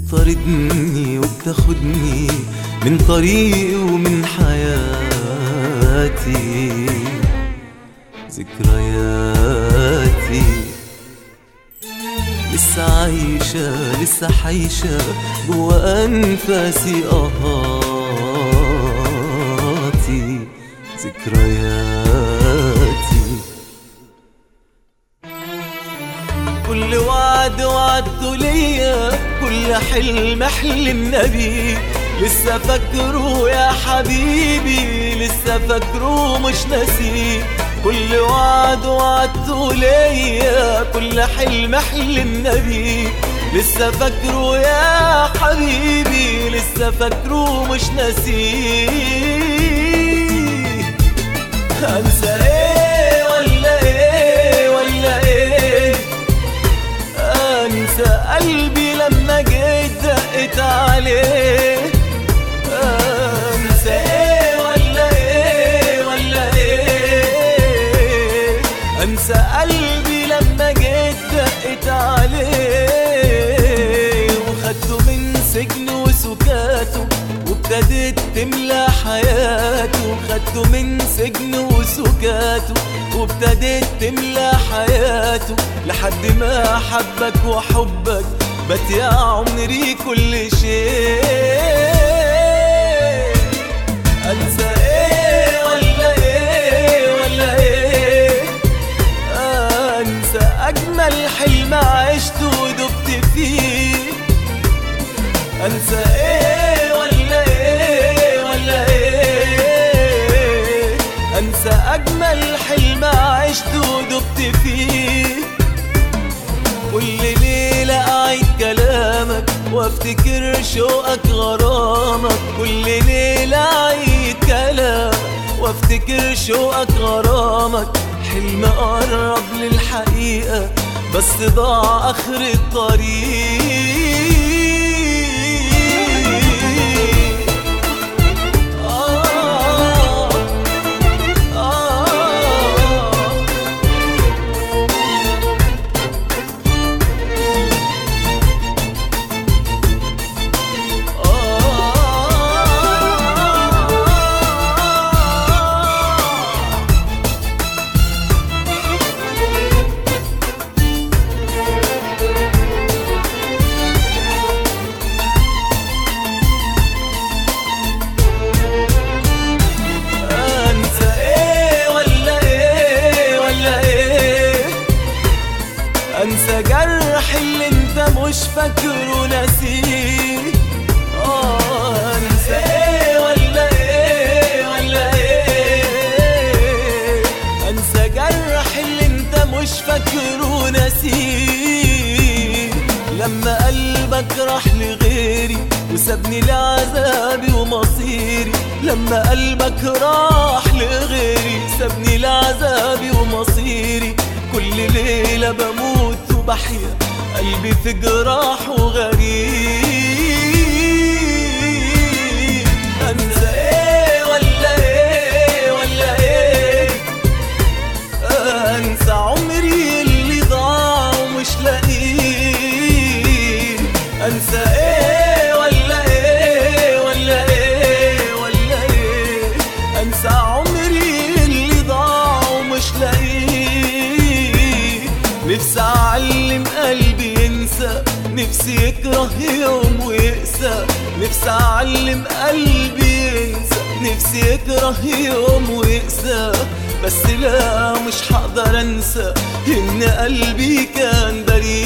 بتطاردني وبتاخدني من طريقي ومن حياتي ذكرياتي لسه عايشة لسه حايشة جوا أنفاسي آهاتي ذكرياتي كل وعد وعدته ليا كل حلم حلمنا بيه لسه فاكره يا حبيبي لسه فاكره مش ناسيه كل وعد وعدته ليا كل حلم حلمنا بيه لسه فاكره يا حبيبي لسه فاكره مش ناسيه انسى ايه ولا ايه ولا ايه انسى قلبي لما جيت دقت عليه انسى ايه ولا ايه ولا ايه انسى قلبي لما جيت دقت عليه وخدته من سجن وسكاته وابتدت تملى حياته خدته من سجن وسكاته وابتدت تملى حياته لحد ما حبك وحبك بات يا عمري كل شيء انسى ايه ولا ايه ولا ايه انسى اجمل حلم عشته ودبت فيه انسى ايه ولا ايه ولا ايه انسى اجمل حلم عشته ودبت فيه كل ليلة أعيد كلامك وافتكر شوقك غرامك كل ليلة أعيد كلامك وافتكر شوقك غرامك حلم قرب للحقيقة بس ضاع آخر الطريق آه آه انسى ايه ولا ايه ولا ايه انسى جرح اللي انت مش فاكره ناسيه اه انسى ايه ولا ايه ولا ايه انسى جرح اللي انت مش فاكره ناسيه لما قلبك راح لغيري وسابني لعذابي ومصيري لما قلبك راح لغيري سابني لعذابي ومصيري كل ليلة بموت وبحيا قلبي في جراح وغريب انسى ايه ولا ايه ولا ايه انسى عمري اللي ضاع ومش لاقيه انسى ايه ولا ايه ولا ايه ولا ايه انسى عمري اللي ضاع ومش لاقيه نفسي اعلم قلبي ينسى نفسي يكره يوم ويقسى نفسي اعلم قلبي ينسى نفسي يكره يوم ويقسى بس لا مش هقدر انسى ان قلبي كان بريء